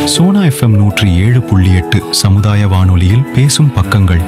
Sona FM நூற்றி ஏழு புள்ளி எட்டு சமுதாய வானொலியில் பேசும் பக்கங்கள்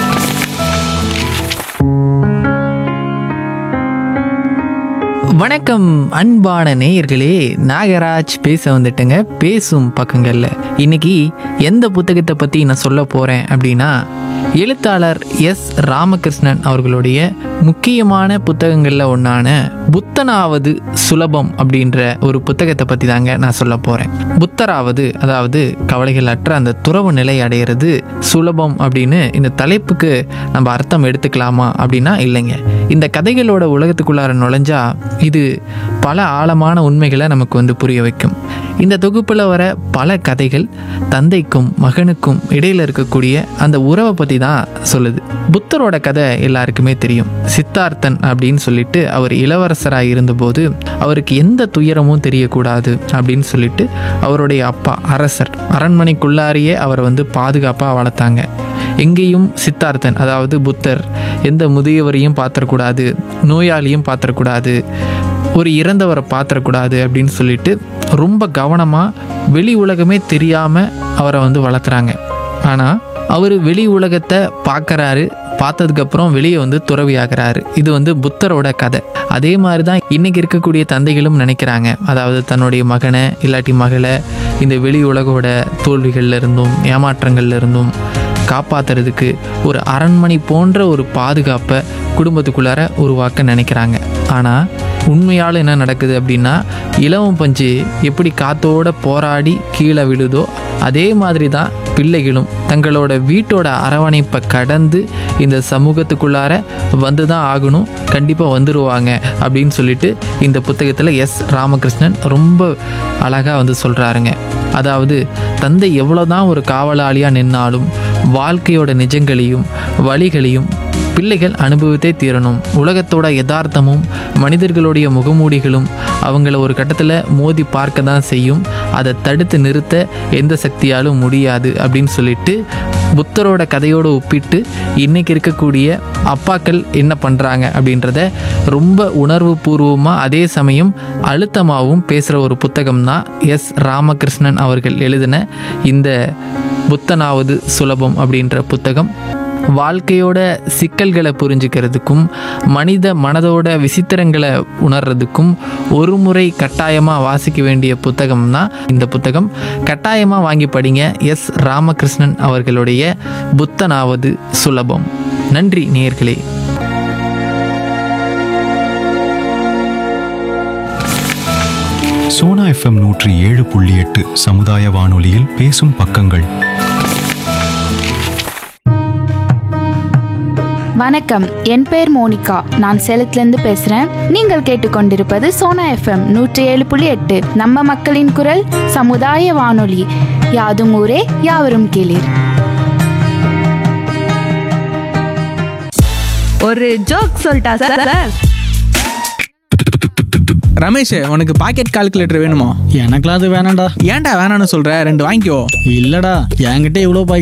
வணக்கம் அன்பான நேயர்களே நாகராஜ் பேச வந்துட்டேங்க பேசும் பக்கங்கள்ல இன்னைக்கு எந்த புத்தகத்தை பற்றி நான் சொல்ல போகிறேன் அப்படின்னா எழுத்தாளர் எஸ் ராமகிருஷ்ணன் அவர்களுடைய முக்கியமான புத்தகங்களில் ஒன்றான புத்தனாவது சுலபம் அப்படின்ற ஒரு புத்தகத்தை பற்றி தாங்க நான் சொல்ல போகிறேன் புத்தராவது அதாவது கவலைகள் அற்ற அந்த துறவு நிலை அடையிறது சுலபம் அப்படின்னு இந்த தலைப்புக்கு நம்ம அர்த்தம் எடுத்துக்கலாமா அப்படின்னா இல்லைங்க இந்த கதைகளோட உலகத்துக்குள்ளார நுழைஞ்சா இது பல ஆழமான உண்மைகளை நமக்கு வந்து புரிய வைக்கும் இந்த தொகுப்பில் வர பல கதைகள் தந்தைக்கும் மகனுக்கும் இடையில இருக்கக்கூடிய அந்த உறவை பற்றி தான் சொல்லுது புத்தரோட கதை எல்லாருக்குமே தெரியும் சித்தார்த்தன் அப்படின்னு சொல்லிட்டு அவர் இளவரசராக இருந்தபோது அவருக்கு எந்த துயரமும் தெரியக்கூடாது அப்படின்னு சொல்லிட்டு அவருடைய அப்பா அரசர் அரண்மனைக்குள்ளாரியே அவரை வந்து பாதுகாப்பாக வளர்த்தாங்க எங்கேயும் சித்தார்த்தன் அதாவது புத்தர் எந்த முதியவரையும் பாத்திரக்கூடாது நோயாளியும் பாத்திரக்கூடாது ஒரு இறந்தவரை பாத்திரக்கூடாது அப்படின்னு சொல்லிட்டு ரொம்ப கவனமாக வெளி உலகமே தெரியாமல் அவரை வந்து வளர்த்துறாங்க ஆனால் அவர் வெளி உலகத்தை பார்க்கறாரு பார்த்ததுக்கப்புறம் வெளியே வந்து துறவியாகிறாரு இது வந்து புத்தரோட கதை அதே மாதிரி தான் இன்னைக்கு இருக்கக்கூடிய தந்தைகளும் நினைக்கிறாங்க அதாவது தன்னுடைய மகனை இல்லாட்டி மகளை இந்த வெளி உலகோட தோல்விகள்ல இருந்தும் ஏமாற்றங்கள்ல இருந்தும் காப்பாத்துறதுக்கு ஒரு அரண்மனை போன்ற ஒரு பாதுகாப்பை குடும்பத்துக்குள்ளார உருவாக்க நினைக்கிறாங்க ஆனால் உண்மையால் என்ன நடக்குது அப்படின்னா இலவம் பஞ்சு எப்படி காத்தோட போராடி கீழே விழுதோ அதே மாதிரி தான் பிள்ளைகளும் தங்களோட வீட்டோட அரவணைப்பை கடந்து இந்த சமூகத்துக்குள்ளார வந்து தான் ஆகணும் கண்டிப்பாக வந்துருவாங்க அப்படின்னு சொல்லிட்டு இந்த புத்தகத்தில் எஸ் ராமகிருஷ்ணன் ரொம்ப அழகாக வந்து சொல்கிறாருங்க அதாவது தந்தை எவ்வளோதான் ஒரு காவலாளியாக நின்னாலும் வாழ்க்கையோட நிஜங்களையும் வழிகளையும் பிள்ளைகள் அனுபவித்தே தீரணும் உலகத்தோட யதார்த்தமும் மனிதர்களுடைய முகமூடிகளும் அவங்கள ஒரு கட்டத்தில் மோதி பார்க்க தான் செய்யும் அதை தடுத்து நிறுத்த எந்த சக்தியாலும் முடியாது அப்படின்னு சொல்லிட்டு புத்தரோட கதையோடு ஒப்பிட்டு இன்னைக்கு இருக்கக்கூடிய அப்பாக்கள் என்ன பண்ணுறாங்க அப்படின்றத ரொம்ப உணர்வு பூர்வமாக அதே சமயம் அழுத்தமாகவும் பேசுகிற ஒரு புத்தகம் தான் எஸ் ராமகிருஷ்ணன் அவர்கள் எழுதின இந்த புத்தனாவது சுலபம் அப்படின்ற புத்தகம் வாழ்க்கையோட சிக்கல்களை புரிஞ்சுக்கிறதுக்கும் மனித மனதோட விசித்திரங்களை உணர்றதுக்கும் ஒரு முறை கட்டாயமாக வாசிக்க வேண்டிய புத்தகம் தான் இந்த புத்தகம் கட்டாயமாக வாங்கி படிங்க எஸ் ராமகிருஷ்ணன் அவர்களுடைய புத்தனாவது சுலபம் நன்றி நேயர்களே சோனா எஃப்எம் நூற்றி ஏழு புள்ளி எட்டு சமுதாய வானொலியில் பேசும் பக்கங்கள் வணக்கம் என் பேர் மோனிகா நான் சேலத்திலிருந்து பேசுறேன் நீங்கள் கேட்டுக்கொண்டிருப்பது சோனா எஃப்எம் நூற்றி ஏழு புள்ளி எட்டு நம்ம மக்களின் குரல் சமுதாய வானொலி யாதும் ஊரே யாவரும் கேளீர் ஒரு ஜோக் சொல்லிட்டா சார் சார் ரமேஷ் உனக்கு பாக்கெட் கால்குலேட்டர் வேணுமா எனக்குலாம் அது வேணாம்டா ஏன்டா வேணாம்னு சொல்ற ரெண்டு வாங்கிக்கோ இல்லடா என்கிட்ட இவ்வளோ